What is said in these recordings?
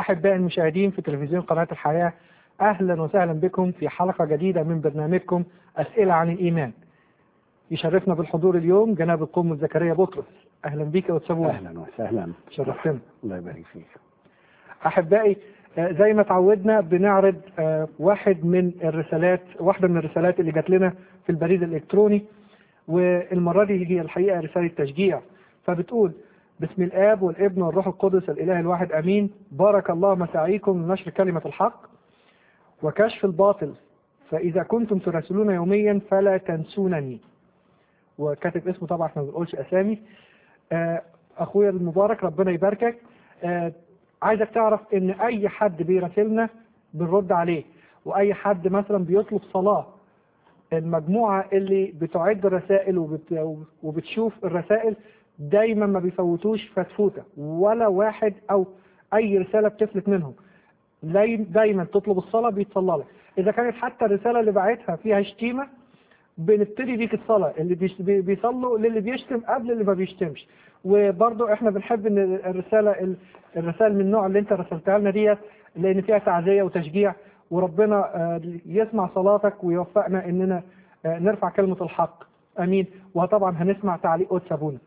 أحبائي المشاهدين في تلفزيون قناة الحياة أهلا وسهلا بكم في حلقة جديدة من برنامجكم أسئلة عن الإيمان يشرفنا بالحضور اليوم جناب القم زكريا بطرس أهلا بك وتسابونا اهلا وسهلا شرفتنا الله يبارك فيك أحبائي آه، زي ما تعودنا بنعرض آه، واحد من الرسالات واحدة من الرسالات اللي جات لنا في البريد الإلكتروني والمرة دي هي الحقيقة رسالة تشجيع فبتقول بسم الآب والابن والروح القدس الإله الواحد أمين بارك الله مساعيكم لنشر كلمة الحق وكشف الباطل فإذا كنتم تراسلون يوميا فلا تنسونني وكاتب اسمه طبعا احنا ما بنقولش أسامي آه، أخويا المبارك ربنا يباركك آه، عايزك تعرف ان اي حد بيراسلنا بنرد عليه واي حد مثلا بيطلب صلاة المجموعة اللي بتعد الرسائل وبت... وبتشوف الرسائل دايما ما بيفوتوش فتفوتة ولا واحد او اي رسالة بتفلت منهم داي- دايما تطلب الصلاة بيتصلى لك اذا كانت حتى الرسالة اللي بعتها فيها شتيمة بنبتدي بيك الصلاة اللي بيش- بي- بيصلوا للي بيشتم قبل اللي ما بيشتمش وبرضه احنا بنحب ان الرسالة ال- الرسائل من النوع اللي انت رسلتها لنا ديت لان فيها تعزية وتشجيع وربنا آه، يسمع صلاتك ويوفقنا اننا آه، نرفع كلمة الحق امين وطبعا هنسمع تعليق قدس ابونا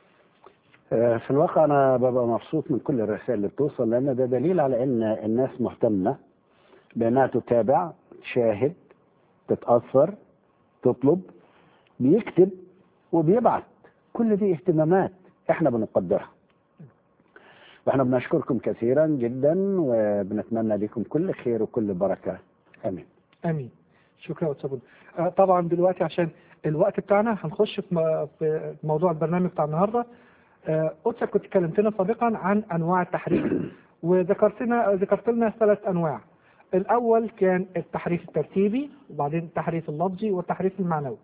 آه، في الواقع انا ببقى مبسوط من كل الرسائل اللي بتوصل لان ده دليل على ان الناس مهتمه بانها تتابع تشاهد تتاثر تطلب بيكتب وبيبعت كل دي اهتمامات احنا بنقدرها واحنا بنشكركم كثيرا جدا وبنتمنى لكم كل خير وكل بركه امين امين شكرا يا أستاذ آه، طبعا دلوقتي عشان الوقت بتاعنا هنخش في م- في موضوع البرنامج بتاع النهارده آه، قدسك كنت كلمتنا سابقا عن انواع التحريف وذكرتنا ذكرت لنا ثلاث انواع الاول كان التحريف الترتيبي وبعدين التحريف اللفظي والتحريف المعنوي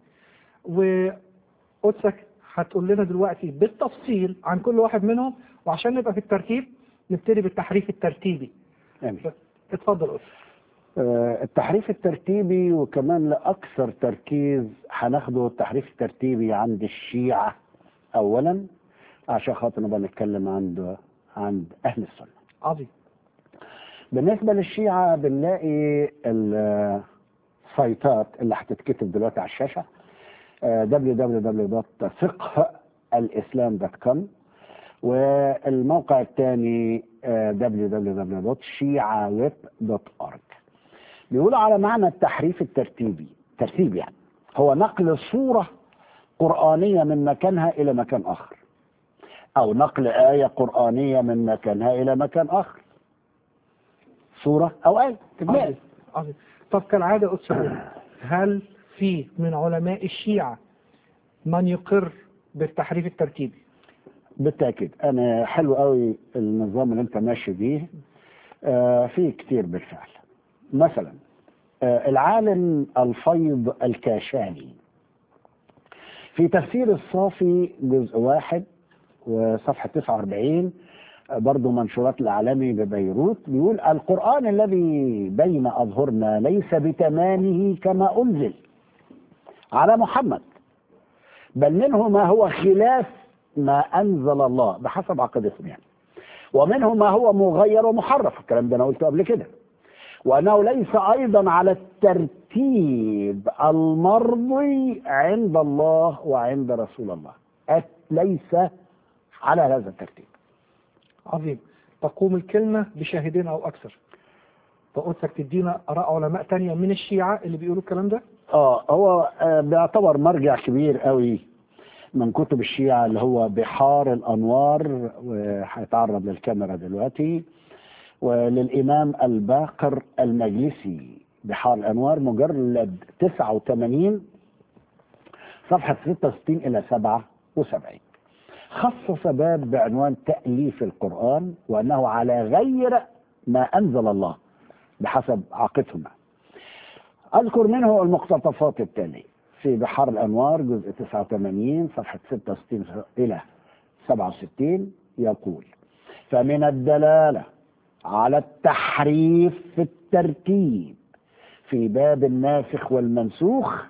وقدسك هتقول لنا دلوقتي بالتفصيل عن كل واحد منهم وعشان نبقى في الترتيب نبتدي بالتحريف الترتيبي امين اتفضل قدسك آه، التحريف الترتيبي وكمان لأكثر تركيز هناخده التحريف الترتيبي عند الشيعة أولا عشان خاطر نبقى نتكلم عند عند أهل السنة عظيم بالنسبة للشيعة بنلاقي السايتات اللي هتتكتب دلوقتي على الشاشة آه، www.فقهالإسلام.com والموقع الثاني آه، www.shiaweb.org بيقولوا على معنى التحريف الترتيبي ترتيب يعني هو نقل صورة قرآنية من مكانها إلى مكان آخر أو نقل آية قرآنية من مكانها إلى مكان آخر صورة أو آية تتنقل عظيم عظيم طب كالعادة أستاذ هل في من علماء الشيعة من يقر بالتحريف الترتيبي بالتأكيد أنا حلو قوي النظام اللي أنت ماشي بيه آه في كتير بالفعل مثلا آه العالم الفيض الكاشاني في تفسير الصافي جزء واحد وصفحة 49 آه، برضو منشورات العالمي ببيروت بيقول القرآن الذي بين أظهرنا ليس بتمامه كما أنزل على محمد بل منه ما هو خلاف ما أنزل الله بحسب عقيدتهم يعني ومنه ما هو مغير ومحرف الكلام ده أنا قلته قبل كده وأنه ليس أيضا على الترتيب المرضي عند الله وعند رسول الله أت- ليس على هذا الترتيب عظيم تقوم الكلمة بشاهدين أو أكثر فقدسك تدينا آراء علماء تانية من الشيعة اللي بيقولوا الكلام ده اه هو آه، بيعتبر مرجع كبير قوي من كتب الشيعة اللي هو بحار الأنوار وهيتعرض للكاميرا دلوقتي وللإمام الباقر المجلسي بحار الأنوار مجلد 89 صفحة 66 إلى 77 خصص باب بعنوان تأليف القرآن وأنه على غير ما أنزل الله بحسب عقيدتهم أذكر منه المقتطفات التالية في بحار الأنوار جزء 89 صفحة 66 إلى 67 يقول فمن الدلالة على التحريف في الترتيب في باب الناسخ والمنسوخ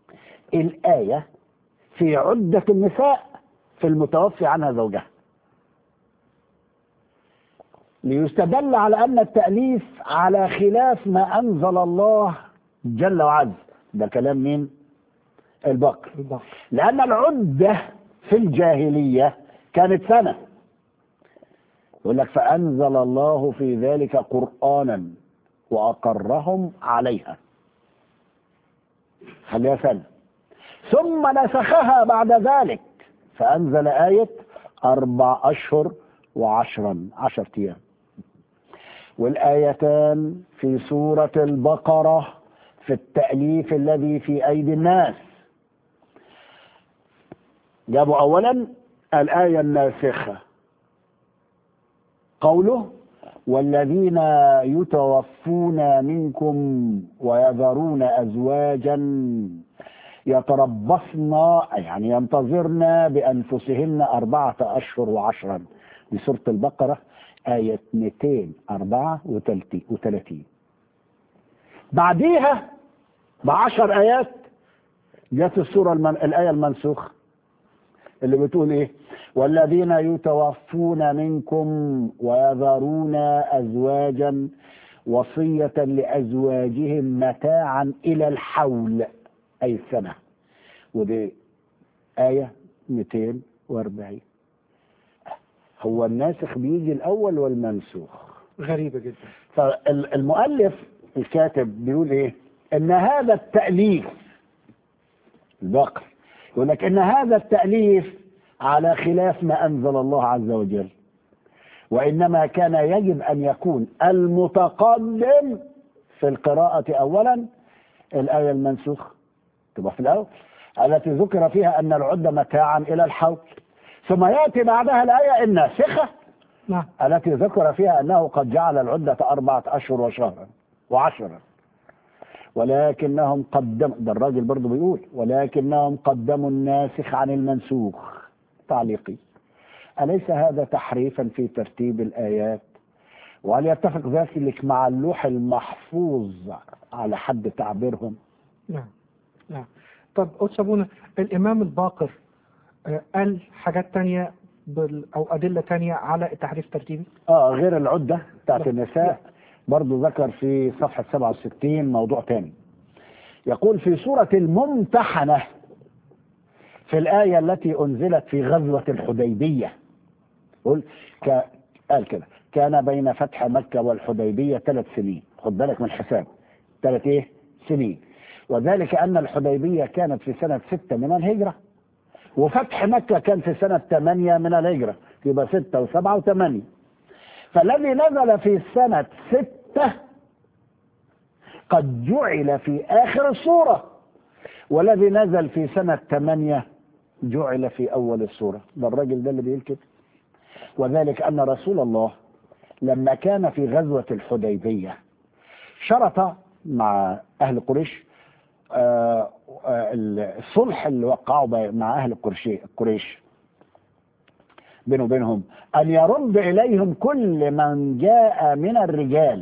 الآية في عدة النساء في المتوفي عنها زوجها ليستدل على أن التأليف على خلاف ما أنزل الله جل وعز ده كلام مين البقر البقر لأن العدة في الجاهلية كانت سنة يقول لك فأنزل الله في ذلك قرآنا وأقرهم عليها خليها سنة ثم نسخها بعد ذلك فأنزل آية أربع أشهر وعشرا عشرة أيام والآيتان في سورة البقرة في التأليف الذي في أيدي الناس جابوا أولا الآية الناسخة قوله والذين يتوفون منكم ويذرون أزواجا يتربصن يعني ينتظرن بأنفسهن أربعة أشهر وعشرا دي سورة البقرة آية 234 بعديها بعشر آيات جت السورة المن... الآية المنسوخة اللي بتقول إيه والذين يتوفون منكم ويذرون أزواجا وصية لأزواجهم متاعا إلى الحول أي السنة ودي آية 240 هو الناسخ بيجي الأول والمنسوخ غريبة جدا فالمؤلف الكاتب بيقول إيه إن هذا التأليف البقر يقول لك إن هذا التأليف على خلاف ما أنزل الله عز وجل وإنما كان يجب أن يكون المتقدم في القراءة أولا الآية المنسوخة تبقى في الأول التي ذكر فيها أن العدة متاعا إلى الحول ثم يأتي بعدها الآية الناسخة نعم التي ذكر فيها أنه قد جعل العدة أربعة أشهر وشهرا وعشرا ولكنهم قدموا ده الراجل برضه بيقول ولكنهم قدموا الناسخ عن المنسوخ تعليقي أليس هذا تحريفا في ترتيب الآيات وهل يتفق ذلك مع اللوح المحفوظ على حد تعبيرهم نعم نعم طب قدس أبونا الإمام الباقر آه، قال حاجات تانية بال أو أدلة تانية على التحريف الترتيبي اه غير العدة بتاعت لا. النساء برضو ذكر في صفحة 67 موضوع تاني يقول في سورة الممتحنة في الآية التي أنزلت في غزوة الحديبية يقول ك... قال كده كان بين فتح مكة والحديبية ثلاث سنين خد بالك من الحساب ثلاث ايه سنين وذلك أن الحديبية كانت في سنة ستة من الهجرة وفتح مكة كان في سنة ثمانية من الهجرة يبقى ستة وسبعة وثمانية فالذي نزل في سنة ستة قد جعل في آخر السورة والذي نزل في سنة ثمانية جعل في أول السورة ده الراجل ده اللي بيقول كده وذلك أن رسول الله لما كان في غزوة الحديبية شرط مع أهل قريش آه، آه، الصلح اللي وقعوا بي- مع أهل قريش قريش بينه وبينهم أن يرد إليهم كل من جاء من الرجال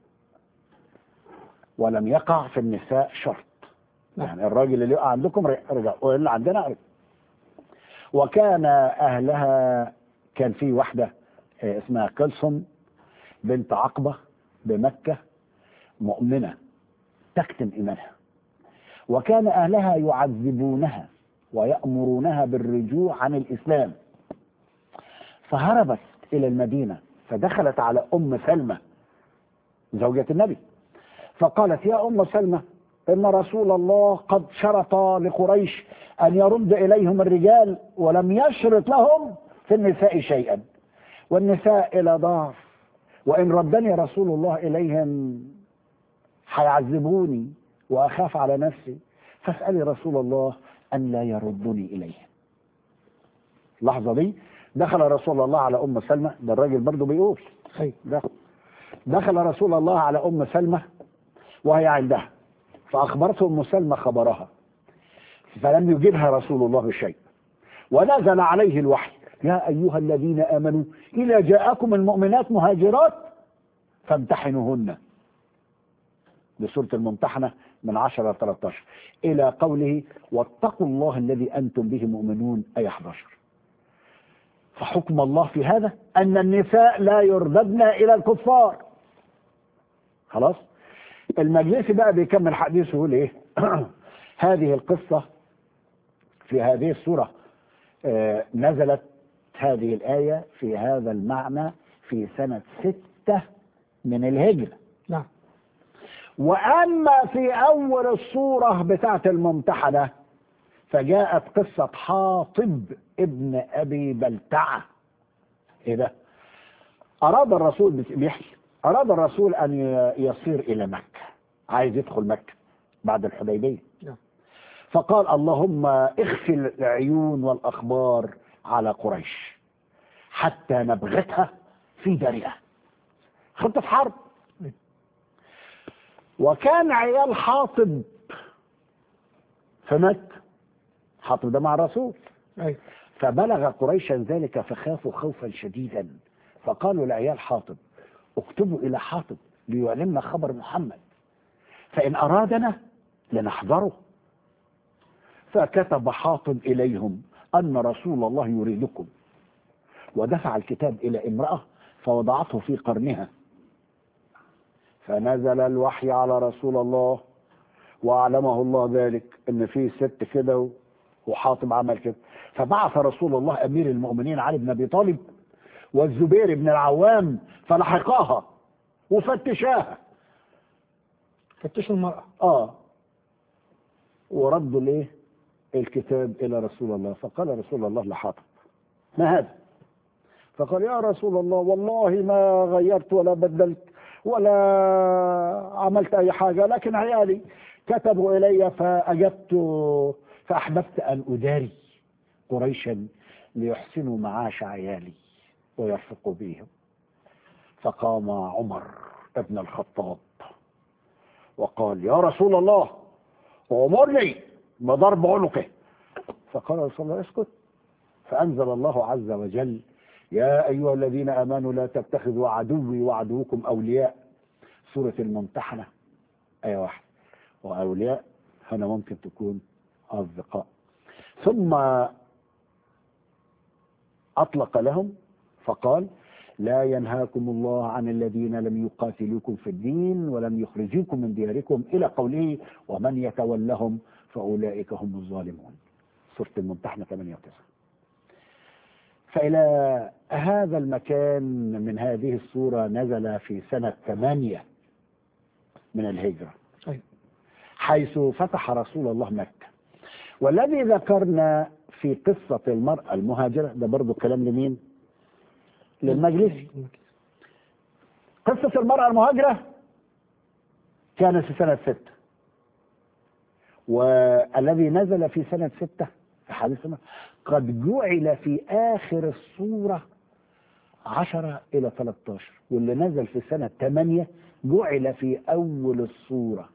ولم يقع في النساء شرط يعني الراجل اللي يقع عندكم رجع واللي عندنا رجع. وكان أهلها كان في واحدة آه، اسمها كلثم بنت عقبة بمكة مؤمنة تكتم إيمانها وكان أهلها يعذبونها ويأمرونها بالرجوع عن الإسلام فهربت إلى المدينة فدخلت على أم سلمة زوجة النبي فقالت يا أم سلمة إن رسول الله قد شرط لقريش أن يرد إليهم الرجال ولم يشرط لهم في النساء شيئا والنساء إلى ضعف وإن ردني رسول الله إليهم هيعذبوني وأخاف على نفسي فاسألي رسول الله أن لا يردني إليهم اللحظة دي دخل رسول الله على أم سلمة ده الراجل برضه بيقول أيوة دخل دخل رسول الله على أم سلمة وهي عندها فأخبرته أم سلمة خبرها فلم يجبها رسول الله بشيء ونزل عليه الوحي يا أيها الذين آمنوا إذا جاءكم المؤمنات مهاجرات فامتحنوهن بسورة الممتحنة من 10 ل 13 إلى قوله واتقوا الله الذي أنتم به مؤمنون أي 11 فحكم الله في هذا أن النساء لا يرددن إلى الكفار خلاص المجلسي بقى بيكمل حديثه يقول إيه هذه القصة في هذه السورة آه، نزلت هذه الآية في هذا المعنى في سنة ستة من الهجرة نعم وأما في أول الصورة بتاعة الممتحنة فجاءت قصة حاطب ابن أبي بلتعة إيه ده؟ أراد الرسول بيحكي أراد الرسول أن يصير إلى مكة عايز يدخل مكة بعد الحديبية نعم. فقال اللهم اخفي العيون والأخبار على قريش حتى نبغتها في دارها خطة حرب وكان عيال حاطب في مكة حاطب ده مع الرسول أيوة فبلغ قريشا ذلك فخافوا خوفا شديدا فقالوا لعيال حاطب اكتبوا الى حاطب ليعلمنا خبر محمد فان ارادنا لنحضره فكتب حاطب اليهم ان رسول الله يريدكم ودفع الكتاب الى امراه فوضعته في قرنها فنزل الوحي على رسول الله واعلمه الله ذلك ان في ست كده وحاطب عمل كده فبعث رسول الله امير المؤمنين علي بن ابي طالب والزبير بن العوام فلحقاها وفتشاها فتشوا المرأة اه وردوا الايه الكتاب الى رسول الله فقال رسول الله لحاطب ما هذا فقال يا رسول الله والله ما غيرت ولا بدلت ولا عملت اي حاجه لكن عيالي كتبوا الي فاجبت فاحببت ان اداري قريشا ليحسنوا معاش عيالي ويرفقوا بهم فقام عمر ابن الخطاب وقال يا رسول الله امرني بضرب عنقه فقال رسول الله اسكت فانزل الله عز وجل يا ايها الذين امنوا لا تتخذوا عدوي وعدوكم اولياء سوره الممتحنه ايه واحد واولياء هنا ممكن تكون اصدقاء ثم اطلق لهم فقال لا ينهاكم الله عن الذين لم يقاتلوكم في الدين ولم يخرجوكم من دياركم الى قوله ومن يتولهم فاولئك هم الظالمون سوره الممتحنه 8 و9 فإلى هذا المكان من هذه الصورة نزل في سنة ثمانية من الهجرة أيوة. حيث فتح رسول الله مكة والذي ذكرنا في قصة المرأة المهاجرة ده برضو كلام لمين للمجلس قصة المرأة المهاجرة كانت في سنة ستة والذي نزل في سنة ستة في حديث المرأة قد جعل في آخر الصورة عشرة إلى 13 واللي نزل في سنة 8 جعل في أول الصورة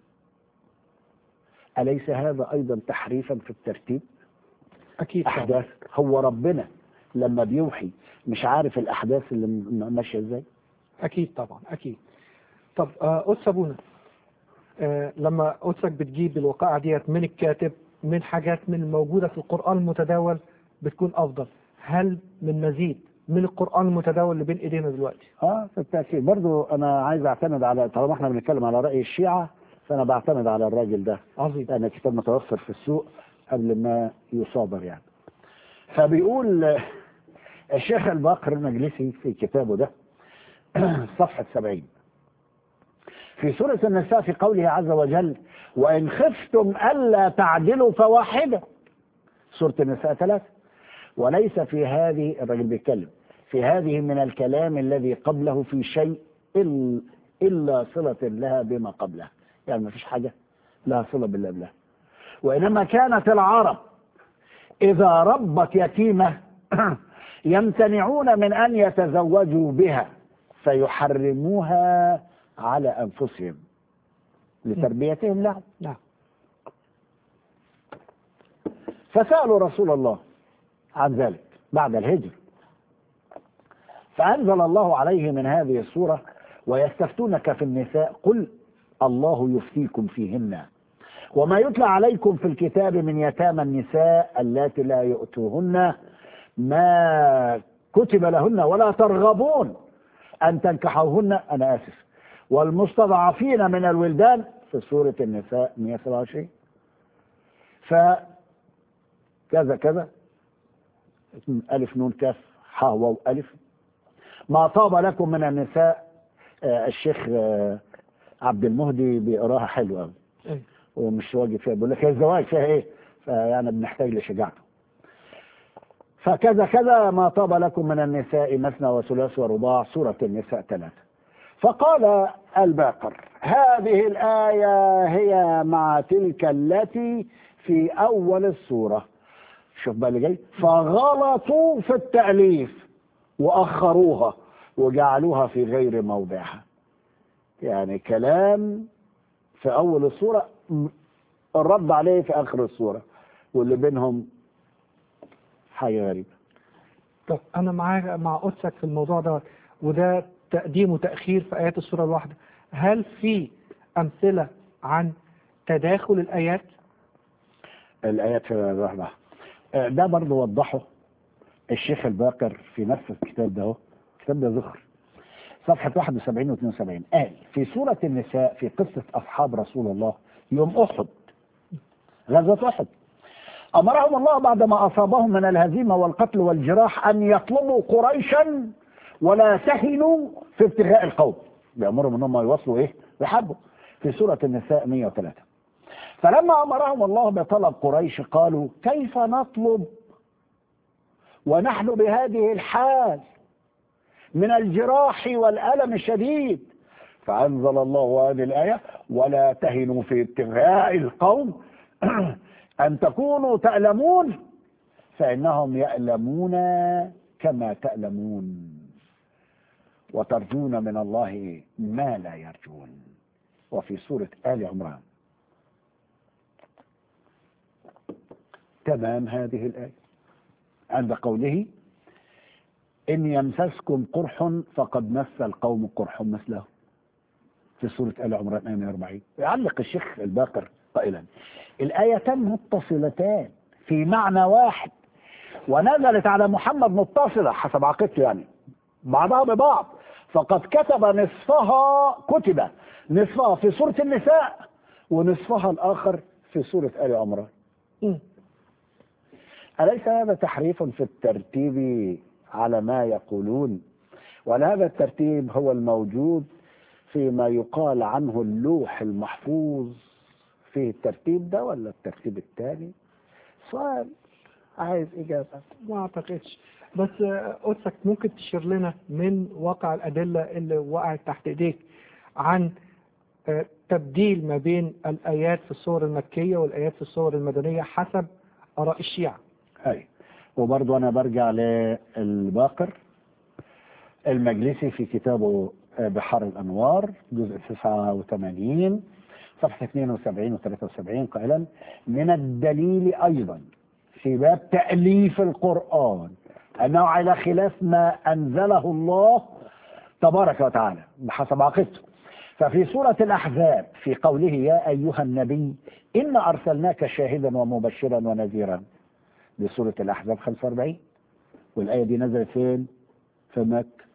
أليس هذا أيضا تحريفا في الترتيب أكيد طبعا. أحداث هو ربنا لما بيوحي مش عارف الأحداث اللي م- ماشية إزاي أكيد طبعا أكيد طب آه، قدس أبونا آه، لما قدسك بتجيب الوقائع ديت من الكاتب من حاجات من الموجودة في القرآن المتداول بتكون أفضل هل من مزيد من القرآن المتداول اللي بين إيدينا دلوقتي اه بالتأكيد برضو أنا عايز أعتمد على طالما احنا بنتكلم على رأي الشيعة فأنا بعتمد على الراجل ده عظيم لأن الكتاب متوفر في السوق قبل ما يصادر يعني فبيقول آه، الشيخ الباقر المجلسي في كتابه ده صفحة 70 في سورة النساء في قوله عز وجل وإن خفتم ألا تعدلوا فواحدة سورة النساء ثلاثة وليس في هذه الراجل بيتكلم في هذه من الكلام الذي قبله في شيء إل- إلا صلة لها بما قبلها يعني ما فيش حاجة لها صلة باللي قبلها وإنما كانت العرب إذا ربت يتيمة يمتنعون من أن يتزوجوا بها فيحرموها على أنفسهم لتربيتهم لهم نعم فسألوا رسول الله عن ذلك بعد الهجر فأنزل الله عليه من هذه السورة ويستفتونك في النساء قل الله يفتيكم فيهن وما يتلى عليكم في الكتاب من يتامى النساء اللاتي لا يؤتوهن ما كتب لهن ولا ترغبون أن تنكحوهن أنا آسف والمستضعفين من الولدان في سورة النساء 127 ف كذا كذا ألف نون كاف حا واو ألف ما طاب لكم من النساء آه الشيخ آه عبد المهدي بيقراها حلو قوي أيوة. ومش واجب فيها بيقول لك هي الزواج فيها ايه؟ فيعني بنحتاج لشجاعته. فكذا كذا ما طاب لكم من النساء مثنى وثلاث ورباع سورة النساء ثلاثة. فقال الباقر هذه الآية هي مع تلك التي في أول السورة. شوف بقى اللي جاي فغلطوا في التأليف وأخروها وجعلوها في غير موضعها. يعني كلام في أول السورة الرد عليه في آخر السورة واللي بينهم حاجة غريبة طب انا معاك مع قدسك في الموضوع ده وده تقديم وتاخير في ايات السوره الواحده هل في امثله عن تداخل الايات الآيات في الرحمة آه، ده برضه وضحه الشيخ الباقر في نفس الكتاب ده اهو الكتاب ده ذخر صفحة 71 و 72 قال في سورة النساء في قصة أصحاب رسول الله يوم أحد غزوة أحد أمرهم الله بعدما أصابهم من الهزيمة والقتل والجراح أن يطلبوا قريشا ولا تهنوا في ابتغاء القوم بيأمرهم أنهم يوصلوا إيه يحاربوا في سورة النساء 103 فلما أمرهم الله بطلب قريش قالوا كيف نطلب ونحن بهذه الحال من الجراح والألم الشديد فأنزل الله هذه الآية ولا تهنوا في ابتغاء القوم أن تكونوا تألمون فإنهم يألمون كما تألمون وترجون من الله ما لا يرجون وفي سورة آل عمران تمام هذه الآية عند قوله إن يمسسكم قرح فقد مس القوم قرح مثله في سورة آل عمران آية 140 يعلق الشيخ الباقر قائلا الآيتان متصلتان في معنى واحد ونزلت على محمد متصلة حسب عقيدته يعني بعضها ببعض فقد كتب نصفها كتب نصفها في سورة النساء ونصفها الآخر في سورة آل عمران مم. أليس هذا تحريف في الترتيب على ما يقولون وهذا الترتيب هو الموجود فيما يقال عنه اللوح المحفوظ فيه الترتيب ده ولا الترتيب التالي سؤال عايز إجابة ما اعتقدش بس آه، قدسك ممكن تشير لنا من واقع الادله اللي وقعت تحت ايديك عن آه، تبديل ما بين الايات في الصور المكيه والايات في الصور المدنيه حسب اراء الشيعه أي وبرضه أنا برجع للباقر المجلسي في كتابه بحر الأنوار جزء 89 صفحة 72 و 73 قائلا من الدليل أيضا في باب تأليف القرآن أنه على خلاف ما أنزله الله تبارك وتعالى بحسب عقيدته ففي سورة الأحزاب في قوله يا أيها النبي إن أرسلناك شاهدا ومبشرا ونذيرا دي سورة الأحزاب 45 والآية دي نزلت فين؟ في مكة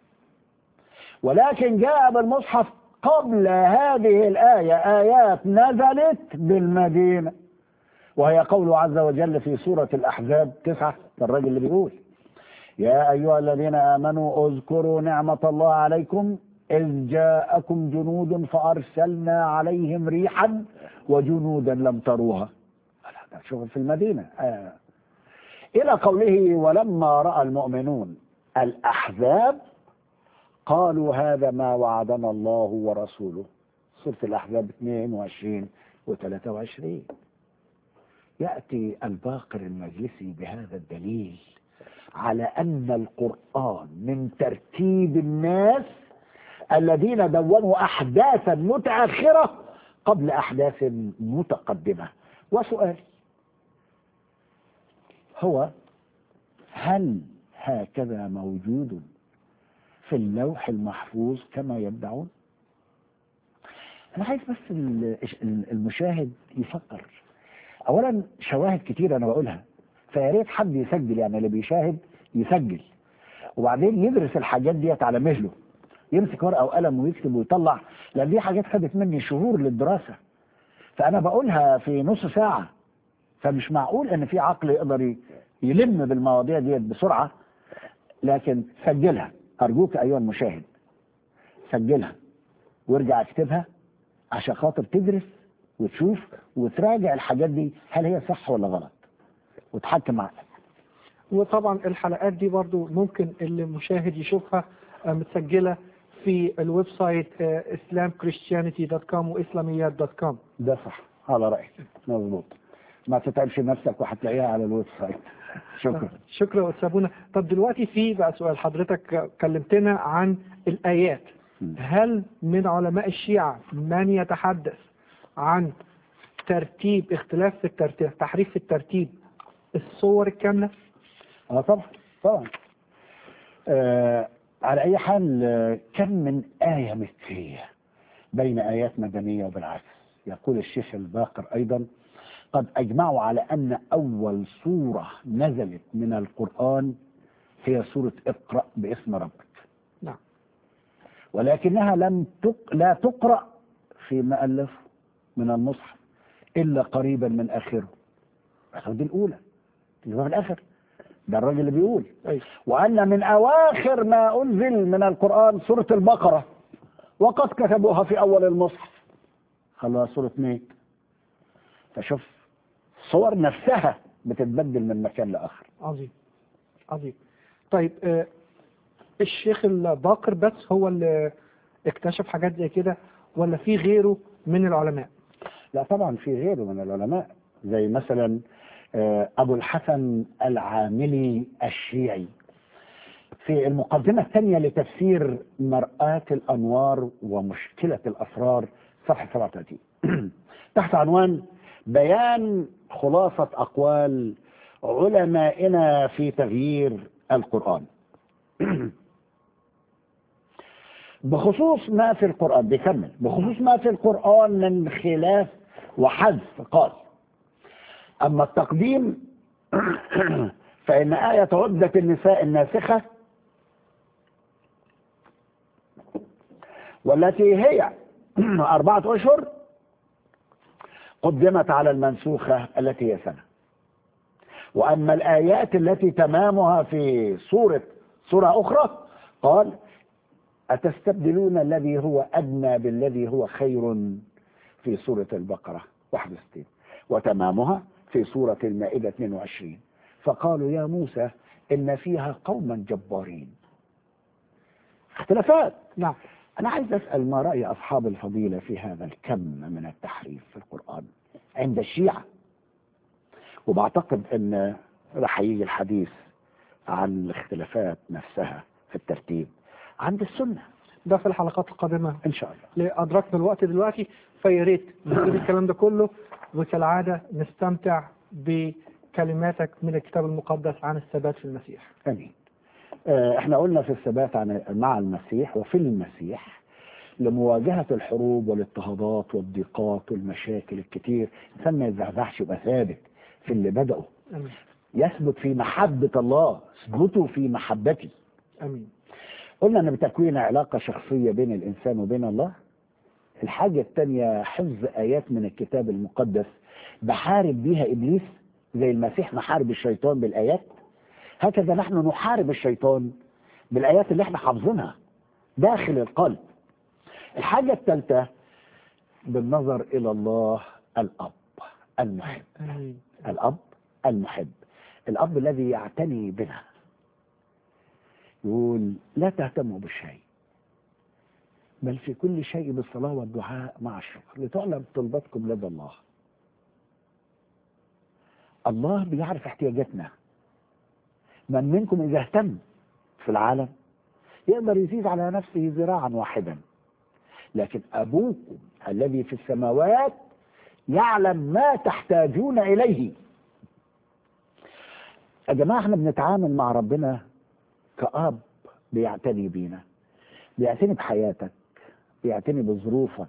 ولكن جاء بالمصحف قبل هذه الآية آيات نزلت بالمدينة وهي قوله عز وجل في سورة الأحزاب تسعة ده الراجل اللي بيقول يا أيها الذين آمنوا اذكروا نعمة الله عليكم إذ جاءكم جنود فأرسلنا عليهم ريحا وجنودا لم تروها لا، شوف في المدينة آه. إلى قوله ولما رأى المؤمنون الأحزاب قالوا هذا ما وعدنا الله ورسوله سورة الأحزاب 22 و 23 يأتي الباقر المجلسي بهذا الدليل على أن القرآن من ترتيب الناس الذين دونوا أحداثا متأخرة قبل أحداث متقدمة وسؤال هو هل هكذا موجود في اللوح المحفوظ كما يدعون انا عايز بس ال- المشاهد يفكر اولا شواهد كتير انا بقولها فيا ريت حد يسجل يعني اللي بيشاهد يسجل وبعدين يدرس الحاجات ديت على مهله يمسك ورقه وقلم ويكتب ويطلع لان دي حاجات خدت مني شهور للدراسه فانا بقولها في نص ساعه فمش معقول ان في عقل يقدر ي- يلم بالمواضيع ديت بسرعه لكن سجلها ارجوك ايها المشاهد سجلها وارجع اكتبها عشان خاطر تدرس وتشوف وتراجع الحاجات دي هل هي صح ولا غلط وتحكم عقلك وطبعا الحلقات دي برضو ممكن اللي مشاهد يشوفها آه، متسجلة في الويب سايت islamchristianity.com واسلاميات.com ده صح على رايك مظبوط ما تتعبش نفسك وهتلاقيها على الويب سايت شكرا شكرا استاذ ابونا طب دلوقتي في بقى سؤال حضرتك كلمتنا عن الايات مم. هل من علماء الشيعة من يتحدث عن ترتيب اختلاف في الترتيب تحريف في الترتيب الصور الكاملة اه طبعا طبعا آه على اي حال آه، كم من آية مكية بين آيات مدنية وبالعكس يقول الشيخ الباقر أيضا قد أجمعوا على أن أول سورة نزلت من القرآن هي سورة اقرأ باسم ربك نعم ولكنها لم تق... لا تقرأ في مؤلف من المصحف إلا قريبا من آخره بس دي الأولى اللي هو في الآخر ده الراجل اللي بيقول أي. وأن من أواخر ما أنزل من القرآن سورة البقرة وقد كتبوها في أول المصحف خلاها سورة ميت فشوف الصور نفسها بتتبدل من مكان لآخر عظيم عظيم طيب آه، الشيخ الباقر بس هو اللي اكتشف حاجات زي كده ولا في غيره من العلماء لا طبعا في غيره من العلماء زي مثلا آه، أبو الحسن العاملي الشيعي في المقدمة الثانية لتفسير مرآة الأنوار ومشكلة الأسرار صفحة 37 تحت عنوان بيان خلاصة أقوال علمائنا في تغيير القرآن بخصوص ما في القرآن بيكمل بخصوص ما في القرآن من خلاف وحذف قال أما التقديم فإن آية عدة النساء الناسخة والتي هي أربعة أشهر قدمت على المنسوخة التي هي سنة وأما الآيات التي تمامها في سورة سورة أخرى قال أتستبدلون الذي هو أدنى بالذي هو خير في سورة البقرة 61 وتمامها في سورة المائدة 22 فقالوا يا موسى إن فيها قوما جبارين اختلافات نعم أنا عايز أسأل ما رأي أصحاب الفضيلة في هذا الكم من التحريف في القرآن عند الشيعة وبعتقد أن راح يجي الحديث عن الاختلافات نفسها في الترتيب عند السنة ده في الحلقات القادمة إن شاء الله لأدركنا الوقت دلوقتي فيا ريت نسيب الكلام ده كله وكالعادة نستمتع بكلماتك من الكتاب المقدس عن الثبات في المسيح امين آه، احنا قلنا في الثبات عن مع المسيح وفي المسيح لمواجهة الحروب والاضطهادات والضيقات والمشاكل الكتير الإنسان ما يزعزعش يبقى ثابت في اللي بدأه أمين يثبت في محبة الله اثبتوا في محبتي أمين قلنا ان بتكوين علاقة شخصية بين الإنسان وبين الله الحاجة الثانية حفظ آيات من الكتاب المقدس بحارب بيها إبليس زي المسيح محارب الشيطان بالآيات هكذا نحن نحارب الشيطان بالآيات اللي احنا حافظينها داخل القلب الحاجة الثالثة بالنظر إلى الله الأب المحب أمين الأب المحب الأب الذي يعتني بنا يقول لا تهتموا بالشيء بل في كل شيء بالصلاة والدعاء مع الشكر لتعلم طلبتكم لدى الله الله بيعرف احتياجاتنا من منكم إذا اهتم في العالم يقدر يزيد على نفسه ذراعا واحدا لكن أبوكم الذي في السماوات يعلم ما تحتاجون إليه يا جماعة احنا بنتعامل مع ربنا كأب بيعتني بينا بيعتني بحياتك بيعتني بظروفك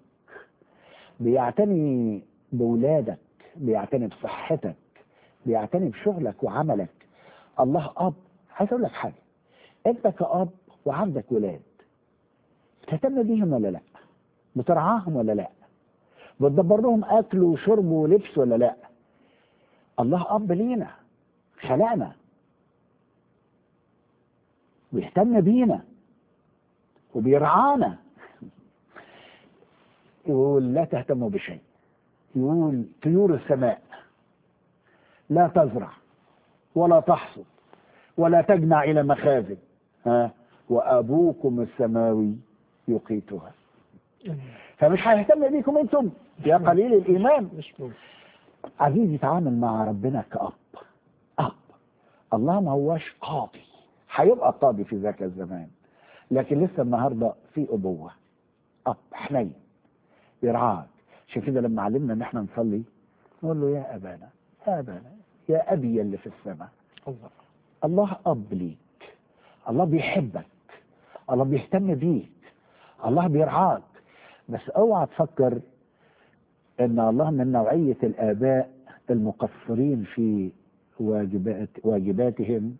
بيعتني بولادك بيعتني بصحتك بيعتني بشغلك وعملك الله أب عايز أقول لك حاجة انت كأب وعندك ولاد بتهتم بيهم ولا لا بترعاهم ولا لا بتدبر لهم اكل وشرب ولبس ولا لا الله اب لينا خلقنا بيهتم بينا وبيرعانا يقول لا تهتموا بشيء يقول طيور السماء لا تزرع ولا تحصد ولا تجمع الى مخازن ها وابوكم السماوي يقيتها فمش هيهتم بيكم انتم يا قليل الايمان مش ممكن عزيز يتعامل مع ربنا كأب أب الله ما هواش قاضي هيبقى قاضي في ذاك الزمان لكن لسه النهارده في أبوة أب حنين يرعاك عشان كده لما علمنا إن احنا نصلي نقول له يا أبانا يا أبانا يا أبي اللي في السماء الله الله أب ليك الله بيحبك الله بيهتم بيك الله بيرعاك بس اوعى تفكر ان الله من نوعية الآباء المقصرين في واجبات واجباتهم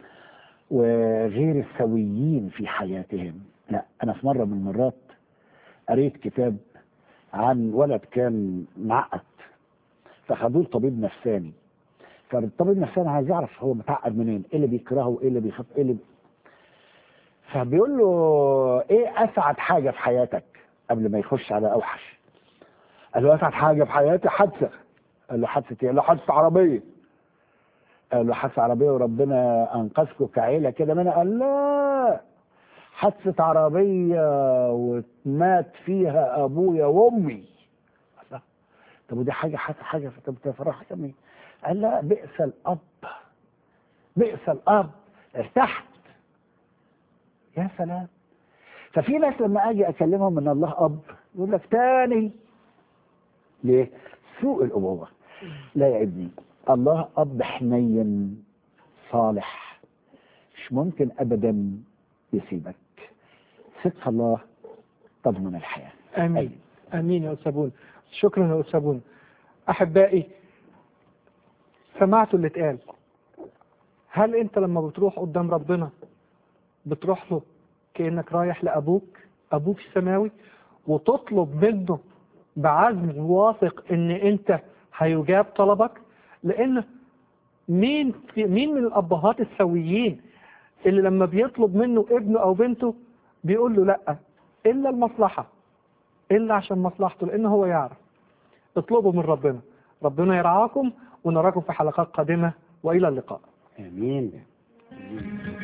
وغير السويين في حياتهم لا أنا في مرة من المرات قريت كتاب عن ولد كان معقد فخدوه لطبيب نفساني فالطبيب النفساني عايز يعرف هو متعقد منين ايه اللي بيكرهه وايه اللي بيخاف ايه اللي فبيقول له ايه اسعد حاجه في حياتك قبل ما يخش على اوحش قال له اسعد حاجه في حياتي حادثه قال له حادثه ايه؟ قال له حادثه عربيه قال له حادثه عربيه وربنا انقذكم كعيله كده منها قال لا حادثه عربيه ومات فيها ابويا وامي الله. طب ودي حاجه حاجه حاجه طب تفرحك مين؟ قال لا بئس الاب بئس الاب ارتحت يا سلام ففي ناس لما اجي اكلمهم ان الله اب يقول لك تاني ليه؟ سوء الابوه لا يا ابني الله اب حنين صالح مش ممكن ابدا يسيبك ثق في الله تضمن الحياه امين امين يا استاذ بون شكرا يا استاذ بون احبائي سمعتوا اللي اتقال هل انت لما بتروح قدام ربنا بتروح له كانك رايح لابوك ابوك السماوي وتطلب منه بعزم واثق ان انت هيجاب طلبك لان مين في مين من الابهات السويين اللي لما بيطلب منه ابنه او بنته بيقول له لا الا المصلحه الا عشان مصلحته لان هو يعرف اطلبوا من ربنا ربنا يرعاكم ونراكم في حلقات قادمه والى اللقاء امين